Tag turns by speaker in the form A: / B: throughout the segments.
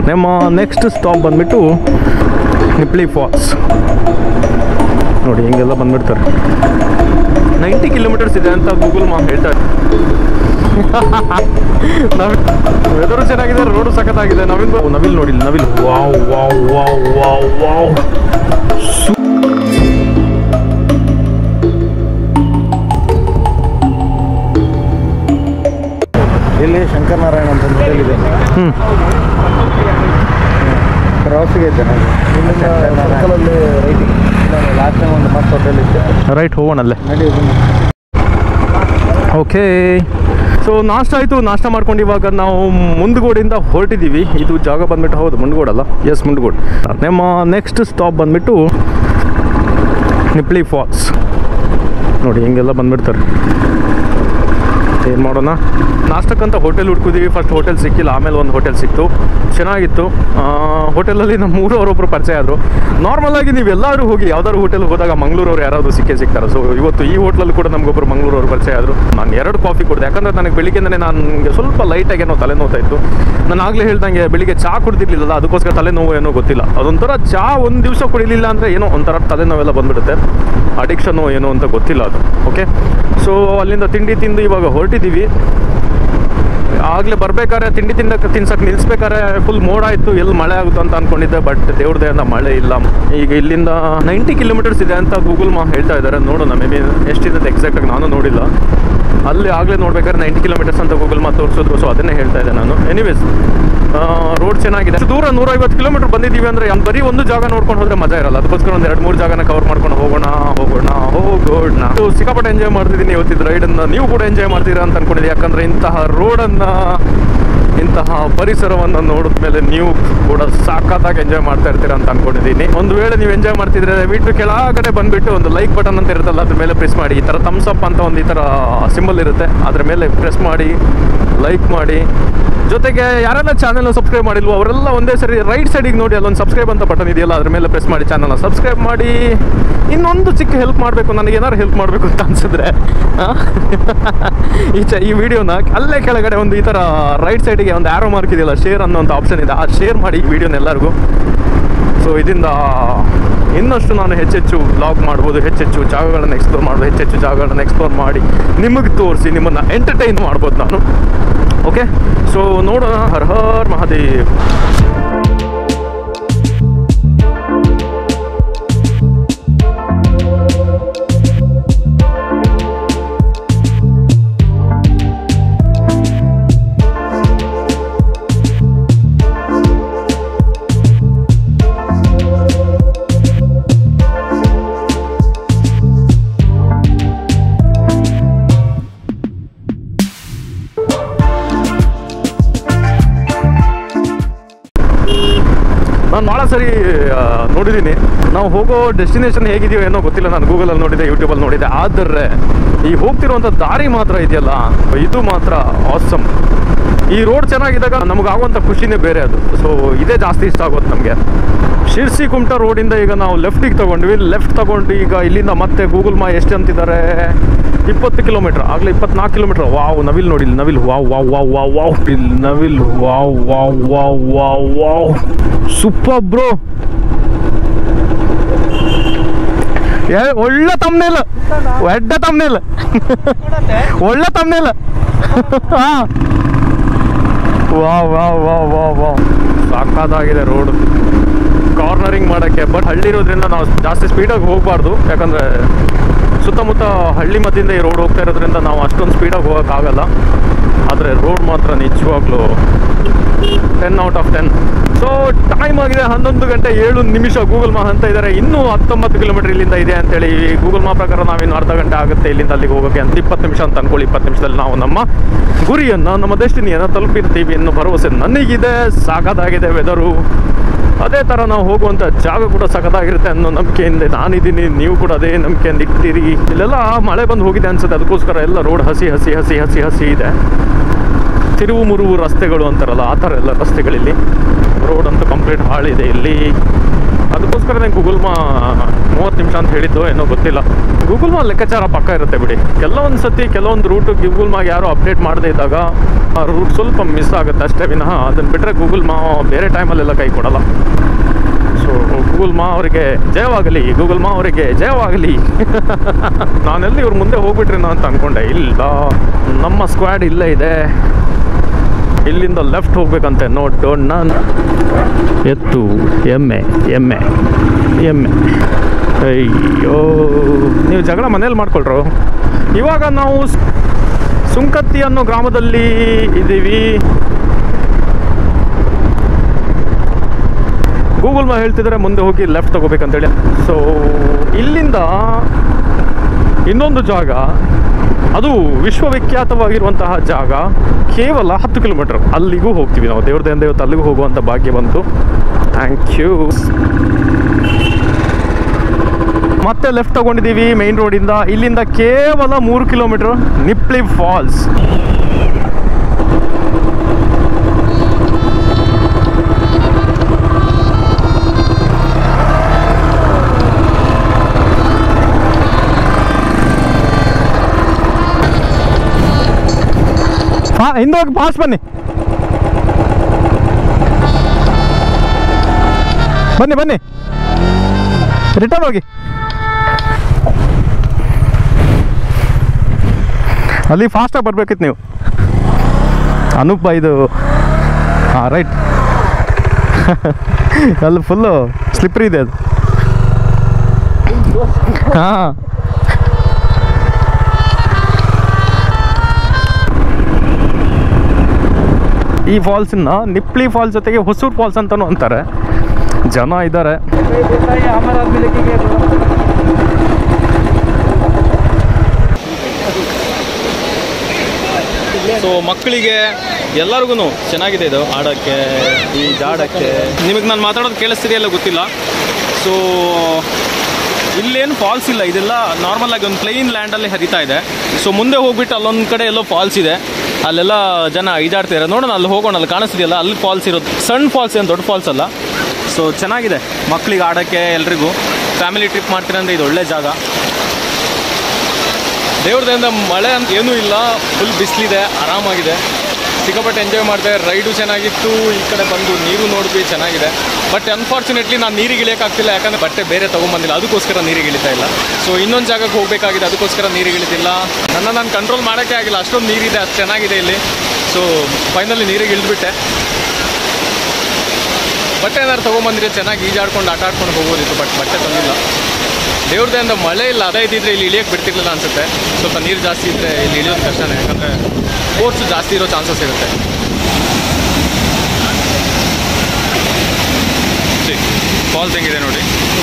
A: ನಮ್ಮ next stop ಬಂದ್ಬಿಟ್ಟು ನಿಪ್ಲಿ falls ನೋಡಿ ಹಿಂಗೆಲ್ಲ ಬಂದ್ಬಿಡ್ತಾರೆ ನೈಂಟಿ ಕಿಲೋಮೀಟರ್ಸ್ ಇದೆ ಅಂತ ಗೂಗಲ್ ಮಾಪ್ ಹೇಳ್ತಾರೆ ನವಿ ವೆದರು ಚೆನ್ನಾಗಿದೆ ರೋಡು ಸಖತ್ತಾಗಿದೆ ನವಿಲ್ ಬ- ನವಿಲ್ ನೋಡಿಲ್ಲ ನವಿಲ್ wow wow wow wow wow ಸು
B: ಇಲ್ಲಿ ಶಂಕರನಾರಾಯಣ ಅಂತ ಒಂದು ಹೋಟೆಲ್ ಇದೆ
A: ಹ್ಞೂ
B: ಕ್ರಾಸಿಗೆ ಇದೆ ಇಲ್ಲಿಂದ ಸರ್ಕಲಲ್ಲಿ ರೈಟಿಂಗ್ ಲಾಸ್ಟ್ ಟೈಮ್ ಒಂದು ಮಸ್ತ್ ಹೋಟೆಲ್ ಇತ್ತು
A: ರೈಟ್ ಹೋಗೋಣಲ್ಲೇ
B: ನಡಿ
A: ಓಕೆ ಸೊ ನಾಷ್ಟ ಆಯಿತು ನಾಷ್ಟ ಮಾಡ್ಕೊಂಡು ಇವಾಗ ನಾವು ಮುಂದಗೋಡಿಂದ ಹೊರಟಿದ್ದೀವಿ ಇದು ಜಾಗ ಬಂದ್ಬಿಟ್ಟು ಹೌದು ಮುಂಡಗೋಡಲ್ಲ ಎಸ್ ಮುಂಡಗೋಡ್ ನಮ್ಮ ನೆಕ್ಸ್ಟ್ ಸ್ಟಾಪ್ ಬಂದ್ಬಿಟ್ಟು ನಿಪ್ಲಿ ಫಾಲ್ಸ್ ನೋಡಿ ಹಿಂಗೆಲ್ಲ ಬಂದ್ಬಿಡ್ತಾರೆ ಏನು ಮಾಡೋಣ ನಾಷ್ಟಕ್ಕಂತ ಹೋಟೆಲ್ ಹುಡ್ಕಿದ್ದೀವಿ ಫಸ್ಟ್ ಹೋಟೆಲ್ ಸಿಕ್ಕಿಲ್ಲ ಆಮೇಲೆ ಒಂದು ಹೋಟೆಲ್ ಸಿಕ್ತು ಚೆನ್ನಾಗಿತ್ತು ಹೋಟೆಲಲ್ಲಿ ನಮ್ಮ ಊರವರೊಬ್ಬರು ಪರಿಚಯ ಆದರು ನಾರ್ಮಲಾಗಿ ನೀವು ಎಲ್ಲರೂ ಹೋಗಿ ಯಾವ್ದಾದ್ರು ಹೋಟೆಲ್ ಹೋದಾಗ ಮಂಗಳೂರವ್ರು ಯಾರಾದರೂ ಸಿಕ್ಕೇ ಸಿಗ್ತಾರೆ ಸೊ ಇವತ್ತು ಈ ಹೋಟ್ಲಲ್ಲಿ ಕೂಡ ನಮಗೊಬ್ಬರು ಮಂಗಳೂರವ್ರು ಪರಿಚಯ ಆದರು ನಾನು ಎರಡು ಕಾಫಿ ಕೊಡಿದೆ ಯಾಕಂದರೆ ನನಗೆ ಬೆಳಿಗ್ಗೆನೇ ನನಗೆ ಸ್ವಲ್ಪ ಲೈಟಾಗಿ ಏನೋ ತಲೆನೋವ್ತಾ ಇತ್ತು ನಾನು ಆಗಲೇ ಹೇಳ್ದಂಗೆ ಬೆಳಿಗ್ಗೆ ಚಹಾ ಕುಡ್ದಿರ್ಲಿಲ್ಲ ಅದಕ್ಕೋಸ್ಕರ ತಲೆನೋವು ಏನೋ ಗೊತ್ತಿಲ್ಲ ಅದೊಂಥರ ಚಹಾ ಒಂದು ದಿವಸ ಕುಡಿಲಿಲ್ಲ ಅಂದರೆ ಏನೋ ಒಂಥರ ತಲೆನೋವೆಲ್ಲ ಬಂದ್ಬಿಡುತ್ತೆ ಅಡಿಕ್ಷನು ಏನೋ ಅಂತ ಗೊತ್ತಿಲ್ಲ ಅದು ಓಕೆ ಸೊ ಅಲ್ಲಿಂದ ತಿಂಡಿ ತಿಂದು ಇವಾಗ ಹೊರಟಿದ್ದೀವಿ ಆಗಲೇ ಬರ್ಬೇಕಾದ್ರೆ ತಿಂಡಿ ತಿನ್ನಕ್ಕೆ ತಿನ್ಸಕ್ಕೆ ನಿಲ್ಲಿಸ್ಬೇಕಾದ್ರೆ ಫುಲ್ ಮೋಡ ಇತ್ತು ಎಲ್ಲಿ ಮಳೆ ಆಗುತ್ತೆ ಅಂತ ಅನ್ಕೊಂಡಿದ್ದೆ ಬಟ್ ದೇವ್ರ ದಯಿಂದ ಮಳೆ ಇಲ್ಲ ಈಗ ಇಲ್ಲಿಂದ ನೈಂಟಿ ಕಿಲೋಮೀಟರ್ಸ್ ಇದೆ ಅಂತ ಗೂಗಲ್ ಮಾ ಹೇಳ್ತಾ ಇದ್ದಾರೆ ನೋಡೋಣ ಮೇ ಬಿ ಎಷ್ಟಿದೆ ಎಕ್ಸಾಕ್ಟಾಗಿ ನಾನು ನೋಡಿಲ್ಲ ಅಲ್ಲಿ ಆಗಲೇ ನೋಡ್ಬೇಕಾದ್ರೆ ನೈಂಟಿ ಕಿಲೋಮೀಟರ್ಸ್ ಅಂತ ಗೂಗಲ್ ಮಾ ತೋರಿಸಿದ್ರು ಸೊ ಅದನ್ನೇ ಹೇಳ್ತಾ ಇದ್ದೆ ನಾನು ಎನಿವೇಸ್ ರೋಡ್ ಚೆನ್ನಾಗಿದೆ ಅಷ್ಟು ದೂರ ನೂರೈವತ್ತು ಕಿಲೋಮೀಟರ್ ಬಂದಿದ್ದೀವಿ ಅಂದರೆ ಬರೀ ಒಂದು ಜಾಗ ನೋಡ್ಕೊಂಡು ಹೋದ್ರೆ ಮಜಾ ಇರಲ್ಲ ಅದಕ್ಕೋಸ್ಕರ ಒಂದು ಎರಡು ಮೂರು ಜಾಗನ ಕವರ್ ಮಾಡ್ಕೊಂಡು ಹೋಗೋಣ ಹೋಗೋಣ ಹೋಗೋಣ ಸೊ ಸಿಕ್ಕಾಪಟ್ಟೆ ಎಂಜಾಯ್ ಮಾಡ್ತಿದ್ದೀನಿ ಇವತ್ತಿದ್ದು ರೈಡನ್ನು ನೀವು ಕೂಡ ಎಂಜಾಯ್ ಮಾಡ್ತೀರಾ ಅಂತ ಅನ್ಕೊಂಡಿದ್ದೆ ಯಾಕಂದರೆ ಇಂತಹ ರೋಡನ್ನು ಇಂತಹ ಪರಿಸರವನ್ನು ನೋಡಿದ ಮೇಲೆ ನೀವು ಕೂಡ ಸಾಕಾಗಿ ಎಂಜಾಯ್ ಮಾಡ್ತಾ ಇರ್ತೀರಾ ಅಂತ ಅನ್ಕೊಂಡಿದ್ದೀನಿ ಒಂದು ವೇಳೆ ನೀವು ಎಂಜಾಯ್ ಮಾಡ್ತಿದ್ರೆ ದಯವಿಟ್ಟು ಕೆಳಗಡೆ ಬಂದ್ಬಿಟ್ಟು ಒಂದು ಲೈಕ್ ಬಟನ್ ಅಂತ ಇರುತ್ತಲ್ಲ ಅದ್ರ ಮೇಲೆ ಪ್ರೆಸ್ ಮಾಡಿ ಈ ಥರ ಥಮ್ಸ್ ಅಪ್ ಅಂತ ಒಂದು ಈ ಥರ ಸಿಂಬಲ್ ಇರುತ್ತೆ ಅದ್ರ ಮೇಲೆ ಪ್ರೆಸ್ ಮಾಡಿ ಲೈಕ್ ಮಾಡಿ ಜೊತೆಗೆ ಯಾರೆಲ್ಲ ಚಾನೆಲ್ನ ಸಬ್ಸ್ಕ್ರೈಬ್ ಮಾಡಿಲ್ವೋ ಅವರೆಲ್ಲ ಒಂದೇ ಸರಿ ರೈಟ್ ಸೈಡಿಗೆ ನೋಡಿ ಅಲ್ಲೊಂದು ಸಬ್ಸ್ಕ್ರೈಬ್ ಅಂತ ಬಟನ್ ಇದೆಯಲ್ಲ ಅದ್ರ ಮೇಲೆ ಪ್ರೆಸ್ ಮಾಡಿ ಚಾನಲ್ನ ಸಬ್ಸ್ಕ್ರೈಬ್ ಮಾಡಿ ಇನ್ನೊಂದು ಚಿಕ್ಕ ಹೆಲ್ಪ್ ಮಾಡಬೇಕು ನನಗೆ ಏನಾದ್ರು ಹೆಲ್ಪ್ ಮಾಡಬೇಕು ಅಂತ ಅನ್ಸಿದ್ರೆ ಆ? ಈ ಚ ಈ ವಿಡಿಯೋನ ಅಲ್ಲೇ ಕೆಳಗಡೆ ಒಂದು ಈ ಥರ ರೈಟ್ ಸೈಡಿಗೆ ಒಂದು ಆರೋ ಮಾರ್ಕ್ ಇದೆಯಲ್ಲ ಶೇರ್ ಅನ್ನೋಂಥ ಆಪ್ಷನ್ ಇದೆ ಆ ಶೇರ್ ಮಾಡಿ ಈ ವಿಡಿಯೋನ ಎಲ್ಲರಿಗೂ ಸೊ ಇದರಿಂದ ಇನ್ನಷ್ಟು ನಾನು ಹೆಚ್ಚೆಚ್ಚು ಬ್ಲಾಗ್ ಮಾಡ್ಬೋದು ಹೆಚ್ಚೆಚ್ಚು ಜಾಗಗಳನ್ನು ಎಕ್ಸ್ಪ್ಲೋರ್ ಮಾಡ್ಬೋದು ಹೆಚ್ಚೆಚ್ಚು ಜಾಗಗಳನ್ನು ಎಕ್ಸ್ಪ್ಲೋರ್ ಮಾಡಿ ನಿಮಗೆ ತೋರಿಸಿ ನಿಮ್ಮನ್ನು ಎಂಟರ್ಟೈನ್ ಮಾಡ್ಬೋದು ನಾನು ಓಕೆ ಸೊ ನೋಡೋಣ ಹರ್ ಹರ್ ಮಹಾದೇವ್ ನಾನು ಭಾಳ ಸರಿ ಆ, ನೋಡಿದ್ದೀನಿ ನಾವು ಹೋಗೋ ಡೆಸ್ಟಿನೇಷನ್ ಹೇಗಿದೆಯೋ ಏನೋ ಗೊತ್ತಿಲ್ಲ ನಾನು ಗೂಗಲಲ್ಲಿ ನೋಡಿದೆ ಯೂಟ್ಯೂಬಲ್ಲಿ ನೋಡಿದೆ ಆದರೆ ಈ ಹೋಗ್ತಿರುವಂಥ ದಾರಿ ಮಾತ್ರ ಇದೆಯಲ್ಲ ಇದು ಮಾತ್ರ ಆಸಮ್ ಈ ರೋಡ್ ಚೆನ್ನಾಗಿದ್ದಾಗ ನಮಗಾಗುವಂಥ ಖುಷಿನೇ ಬೇರೆ ಅದು ಸೊ ಇದೇ ಜಾಸ್ತಿ ಇಷ್ಟ ಆಗೋದು ನಮಗೆ ಶಿರ್ಸಿ ಕುಮಟಾ ರೋಡಿಂದ ಈಗ ನಾವು ಲೆಫ್ಟಿಗೆ ತಗೊಂಡ್ವಿ ಲೆಫ್ಟ್ ತಗೊಂಡು ಈಗ ಇಲ್ಲಿಂದ ಮತ್ತೆ ಗೂಗಲ್ ಮಾ ಎಷ್ಟು ಅಂತಿದ್ದಾರೆ ಇಪ್ಪತ್ತು ಕಿಲೋಮೀಟ್ರ್ ಆಗಲೇ ಇಪ್ಪತ್ನಾಲ್ಕು ಕಿಲೋಮೀಟ್ರ್ ವಾವ್ ನವಿಲ್ ನೋಡಿ ಇಲ್ಲಿ ನವಿಲ್ wow wow wow wow wow ಇಲ್ಲಿ ನವಿಲ್ wow wow wow wow wow super bro ಒಳ್ಳೆ ತಮ್ಮನೇಲ ಒಡ್ಡ ತಮ್ಮನೇಲ ಒಳ್ಳೆ ತಮ್ಮನೇಲ ಹಾಂ wow wow wow wow wow ಸಾಕಾದಾಗಿದೆ ರೋಡ್ ಕಾರ್ನರಿಂಗ್ ಮಾಡೋಕ್ಕೆ ಬಟ್ ಹಳ್ಳಿ ಇರೋದ್ರಿಂದ ನಾವು ಜಾಸ್ತಿ ಸ್ಪೀಡಾಗಿ ಹೋಗಬಾರ್ದು ಯಾಕಂದರೆ ಸುತ್ತಮುತ್ತ ಹಳ್ಳಿ ಮಧ್ಯದಿಂದ ಈ ರೋಡ್ ಹೋಗ್ತಾ ಇರೋದ್ರಿಂದ ನಾವು ಅಷ್ಟೊಂದು ಸ್ಪೀಡಾಗಿ ಹೋಗೋಕ್ಕಾಗಲ್ಲ ಆದರೆ ರೋಡ್ ಮಾತ್ರ ನಿಜವಾಗ್ಲೂ ten out of ten so time ಆಗಿದೆ ಹನ್ನೊಂದು ಗಂಟೆ ಏಳು ನಿಮಿಷ ಗೂಗಲ್ ಮಾಪ್ ಅಂತ ಇದ್ದಾರೆ ಇನ್ನೂ ಹತ್ತೊಂಬತ್ತು ಕಿಲೋಮೀಟರ್ ಇಲ್ಲಿಂದ ಇದೆ ಅಂತೇಳಿ ಗೂಗಲ್ ಮಾಪ್ ಪ್ರಕಾರ ನಾವಿನ್ನು ಅರ್ಧ ಗಂಟೆ ಆಗುತ್ತೆ ಇಲ್ಲಿಂದ ಅಲ್ಲಿಗೆ ಹೋಗೋಕ್ಕೆ ಅಂತ ಇಪ್ಪತ್ತು ನಿಮಿಷ ಅಂತ ಅನ್ಕೊಳ್ಳಿ ಇಪ್ಪತ್ತು ನಿಮಿಷದಲ್ಲಿ ನಾವು ನಮ್ಮ ಗುರಿಯನ್ನು ನಮ್ಮ ಡೆಸ್ಟಿನಿಯನ್ನು ತಲುಪಿರ್ತೀವಿ ಅನ್ನೋ ಭರವಸೆ ನನಗಿದೆ ಸಾಕಾದಾಗಿದೆ ವೆದರು ಅದೇ ಥರ ನಾವು ಹೋಗುವಂಥ ಜಾಗ ಕೂಡ ಸಖತ್ತಾಗಿರುತ್ತೆ ಅನ್ನೋ ನಂಬಿಕೆಯಿಂದ ನಾನಿದ್ದೀನಿ ನೀವು ಕೂಡ ಅದೇ ನಂಬಿಕೆಯಿಂದ ಇರ್ತೀರಿ ಇಲ್ಲೆಲ್ಲ ಮಳೆ ಬಂದು ಹೋಗಿದೆ ಅನ್ಸುತ್ತೆ ಅದಕ್ಕೋಸ್ಕರ ಎಲ್ಲ ರೋಡ್ ಹಸಿ ಹಸಿ ಹಸಿ ಹಸಿ ಹಸಿ ಇದೆ ತಿರುವು ಮುರುವು ರಸ್ತೆಗಳು ಅಂತಾರಲ್ಲ ಆ ಥರ ಎಲ್ಲ ರಸ್ತೆಗಳಿಲ್ಲಿ ರೋಡ್ ಅಂತೂ ಕಂಪ್ಲೀಟ್ ಹಾಳಿದೆ ಇಲ್ಲಿ ಅದಕ್ಕೋಸ್ಕರ ನಂಗೆ ಗೂಗಲ್ ಮಾ ಮೂವತ್ತು ನಿಮಿಷ ಅಂತ ಹೇಳಿದ್ದು ಏನೋ ಗೊತ್ತಿಲ್ಲ ಗೂಗಲ್ ಮಾ ಲೆಕ್ಕಾಚಾರ ಪಕ್ಕ ಇರುತ್ತೆ ಬಿಡಿ ಕೆಲವೊಂದು ಸತಿ ಕೆಲವೊಂದು ರೂಟು ಗೂಗಲ್ ಮಾಗೆ ಯಾರು ಅಪ್ಡೇಟ್ ಮಾಡದೇ ಇದ್ದಾಗ ಆ ರೂಟ್ ಸ್ವಲ್ಪ ಮಿಸ್ ಆಗುತ್ತೆ ಅಷ್ಟೇ ವಿನಃ ಅದನ್ನು ಬಿಟ್ಟರೆ ಗೂಗಲ್ ಮಾ ಬೇರೆ ಟೈಮಲ್ಲೆಲ್ಲ ಕೈ ಕೊಡಲ್ಲ ಸೊ ಗೂಗಲ್ ಮಾ ಅವರಿಗೆ ಜಯವಾಗಲಿ ಗೂಗಲ್ ಮಾ ಅವರಿಗೆ ಜಯವಾಗಲಿ ನಾನೆಲ್ಲಿ ಇವ್ರ ಮುಂದೆ ಹೋಗ್ಬಿಟ್ರೇನೋ ಅಂತ ಅನ್ಕೊಂಡೆ ಇಲ್ಲ ನಮ್ಮ ಸ್ಕ್ವಾಡ್ ಇಲ್ಲೇ ಇದೆ ಇಲ್ಲಿಂದ ಲೆಫ್ಟ್ ಹೋಗ್ಬೇಕಂತೆ ನೋಡೋಣ ಎತ್ತು ಎಮ್ಮೆ ಎಮ್ಮೆ ಎಮ್ಮೆ ಅಯ್ಯೋ ನೀವು ಜಗಳ ಮನೇಲಿ ಮಾಡ್ಕೊಳ್ರು ಇವಾಗ ನಾವು ಸ್- ಸುಂಕತ್ತಿ ಅನ್ನೋ ಗ್ರಾಮದಲ್ಲಿ ಇದ್ದೀವಿ ಗೂಗಲ್ ಮಾ ಹೇಳ್ತಿದ್ರೆ ಮುಂದೆ ಹೋಗಿ ಲೆಫ್ಟ್ ತಗೋಬೇಕಂತೇಳಿ ಸೊ ಇಲ್ಲಿಂದ ಇನ್ನೊಂದು ಜಾಗ ಅದು ವಿಶ್ವವಿಖ್ಯಾತವಾಗಿರುವಂತಹ ಜಾಗ ಕೇವಲ ಹತ್ತು ಕಿಲೋಮೀಟರ್ ಅಲ್ಲಿಗೂ ಹೋಗ್ತೀವಿ ನಾವು ದೇವ್ರ ದಯಿಂದ ಇವತ್ತು ಅಲ್ಲಿಗೂ ಹೋಗುವಂಥ ಭಾಗ್ಯ ಬಂತು ಥ್ಯಾಂಕ್ ಯು ಮತ್ತೆ ಲೆಫ್ಟ್ ತಗೊಂಡಿದ್ದೀವಿ ಮೈನ್ ರೋಡಿಂದ ಇಲ್ಲಿಂದ ಕೇವಲ ಮೂರು ಕಿಲೋಮೀಟರ್ ನಿಪ್ಲಿ ಫಾಲ್ಸ್ ಹಾ ಹಿಂದೆ ಹೋಗಿ ಪಾಸ್ ಬನ್ನಿ ಬನ್ನಿ ಬನ್ನಿ ರಿಟರ್ನ್ ಹೋಗಿ ಅಲ್ಲಿ ಫಾಸ್ಟಾಗಿ ಬರ್ಬೇಕಿತ್ತು ನೀವು ಅನೂಪ್ ಇದು ಹಾಂ ರೈಟ್ ಅಲ್ಲಿ ಫುಲ್ಲು ಸ್ಲಿಪ್ರಿ ಇದೆ ಅದು ಹಾಂ ಈ ಫಾಲ್ಸನ್ನ ನಿಪ್ಲಿ ಫಾಲ್ಸ್ ಜೊತೆಗೆ ಹೊಸೂರು ಫಾಲ್ಸ್ ಅಂತಲೂ ಅಂತಾರೆ ಜನ ಇದ್ದಾರೆ
B: हमारा आदमी लेके गया
A: ಸೊ ಮಕ್ಕಳಿಗೆ ಎಲ್ಲರಿಗೂ ಚೆನ್ನಾಗಿದೆ ಇದು ಆಡೋಕ್ಕೆ ಈ ಜಾಡಕ್ಕೆ ನಿಮಗೆ ನಾನು ಮಾತಾಡೋದು ಕೇಳಿಸ್ತಿದೆಯಲ್ಲ ಗೊತ್ತಿಲ್ಲ ಸೊ ಇಲ್ಲೇನು ಫಾಲ್ಸ್ ಇಲ್ಲ ಇದೆಲ್ಲ ನಾರ್ಮಲ್ ಆಗಿ ಒಂದು ಪ್ಲೈನ್ ಲ್ಯಾಂಡಲ್ಲಿ ಹರಿತಾ ಇದೆ ಸೊ ಮುಂದೆ ಹೋಗ್ಬಿಟ್ಟು ಅಲ್ಲೊಂದು ಕಡೆ ಎಲ್ಲೋ ಫಾಲ್ಸ್ ಇದೆ ಅಲ್ಲೆಲ್ಲ ಜನ ಈಜಾಡ್ತಿದ್ದಾರೆ ನೋಡೋಣ ಅಲ್ಲಿ ಹೋಗೋಣ ಅಲ್ಲಿ ಕಾಣಿಸ್ತಿದೆಯಲ್ಲ ಅಲ್ಲಿ ಫಾಲ್ಸ್ ಇರೋದು ಸಣ್ಣ ಫಾಲ್ಸ್ ಏನು ದೊಡ್ಡ ಫಾಲ್ಸ್ ಅಲ್ಲ ಸೊ ಚೆನ್ನಾಗಿದೆ ಮಕ್ಕಳಿಗೆ ಆಡೋಕ್ಕೆ ಎಲ್ರಿಗೂ ಫ್ಯಾಮಿಲಿ ಟ್ರಿಪ್ ಮಾಡ್ತೀನಿ ಅಂದರೆ ಇದು ಒಳ್ಳೆ ಜಾಗ ದೇವ್ರದಿಂದ ಮಳೆ ಅಂತ ಏನೂ ಇಲ್ಲ ಫುಲ್ ಬಿಸಿಲಿದೆ ಆರಾಮಾಗಿದೆ ಸಿಕ್ಕಾಪಟ್ಟೆ ಎಂಜಾಯ್ ಮಾಡಿದೆ ರೈಡು ಚೆನ್ನಾಗಿತ್ತು ಈ ಕಡೆ ಬಂದು ನೀರು ನೋಡಿದ್ವಿ ಚೆನ್ನಾಗಿದೆ ಬಟ್ ಅನ್ಫಾರ್ಚುನೇಟ್ಲಿ ನಾನು ನೀರಿಗೆ ಇಳಿಯೋಕ್ಕಾಗ್ತಿಲ್ಲ ಯಾಕಂದರೆ ಬಟ್ಟೆ ಬೇರೆ ತೊಗೊಂಬಂದಿಲ್ಲ ಅದಕ್ಕೋಸ್ಕರ ನೀರಿಗೆ ಇಳಿತಾ ಇಲ್ಲ ಸೊ ಇನ್ನೊಂದು ಜಾಗಕ್ಕೆ ಹೋಗಬೇಕಾಗಿದೆ ಅದಕ್ಕೋಸ್ಕರ ನೀರಿಗೆ ಇಳಿತಿಲ್ಲ ನನ್ನ ನಾನು ಕಂಟ್ರೋಲ್ ಮಾಡೋಕ್ಕೆ ಆಗಿಲ್ಲ ಅಷ್ಟೊಂದು ನೀರಿದೆ ಅದು ಚೆನ್ನಾಗಿದೆ ಇಲ್ಲಿ ಸೊ ಫೈನಲಿ ನೀರಿಗೆ ಇಳಿದ್ಬಿಟ್ಟೆ ಬಟ್ಟೆ ಏನಾದ್ರು ತೊಗೊಂಬಂದಿದ್ರೆ ಚೆನ್ನಾಗಿ ಈಜಾಡ್ಕೊಂಡು ಆಟ ಆಡ್ಕೊಂಡು ಹೋಗೋದಿತ್ತು ಬಟ್ ಬಟ್ಟೆ ತಂದಿಲ್ಲ ದೇವ್ರದಿಂದ ಮಳೆ ಇಲ್ಲ ಅದೇ ಇದ್ದಿದ್ರೆ ಇಲ್ಲಿ ಇಳಿಯಕ್ಕೆ ಬಿಡ್ತಿರ್ಲಿಲ್ಲ ಅನ್ಸುತ್ತೆ ಸ್ವಲ್ಪ ನೀರು ಜಾಸ್ತಿ ಇದ್ದರೆ ಇಲ್ಲಿ ಇಳಿಯೋದು ಕಷ್ಟನೇ ಯಾಕಂದರೆ ಫೋರ್ಸ್ ಜಾಸ್ತಿ ಇರೋ ಚಾನ್ಸಸ್ ಇರುತ್ತೆ ಫಾಲ್ಸ್ ಹೆಂಗಿದೆ ನೋಡಿ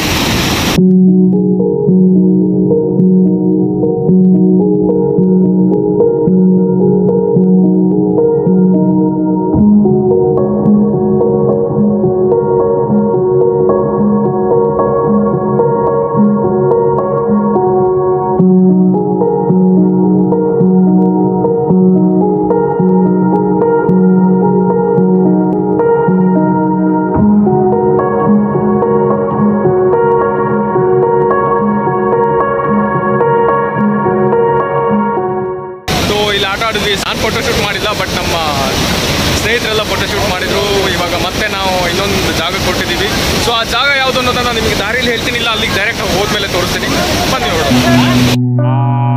A: ಸೊ ಇಲ್ಲಿ ಆಟ ಆಡಿದ್ವಿ ನಾನು ಫೋಟೋಶೂಟ್ ಮಾಡಿಲ್ಲ ಬಟ್ ನಮ್ಮ ಸ್ನೇಹಿತರೆಲ್ಲ ಫೋಟೋಶೂಟ್ ಮಾಡಿದ್ರು ಇವಾಗ ಮತ್ತೆ ನಾವು ಇನ್ನೊಂದು ಜಾಗ ಕೊಟ್ಟಿದ್ದೀವಿ ಸೊ ಆ ಜಾಗ ಯಾವುದು ಅನ್ನೋದನ್ನ ನಿಮಗೆ ದಾರಿಯಲ್ಲಿ ಹೇಳ್ತೀನಿ ಇಲ್ಲ ಅಲ್ಲಿಗೆ ಡೈರೆಕ್ಟ್ ಹೋದ್ಮೇಲೆ ತೋರಿಸ್ತೀನಿ ಬನ್ನಿ ನೋಡೋಣ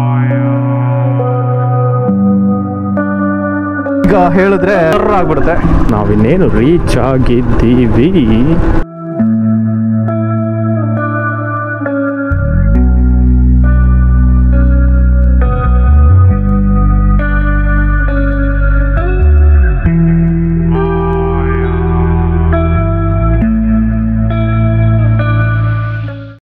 A: ಈಗ ಹೇಳಿದ್ರೆ ಆಗ್ಬಿಡುತ್ತೆ ನಾವಿನ್ನೇನು ರೀಚ್ ಆಗಿದ್ದೀವಿ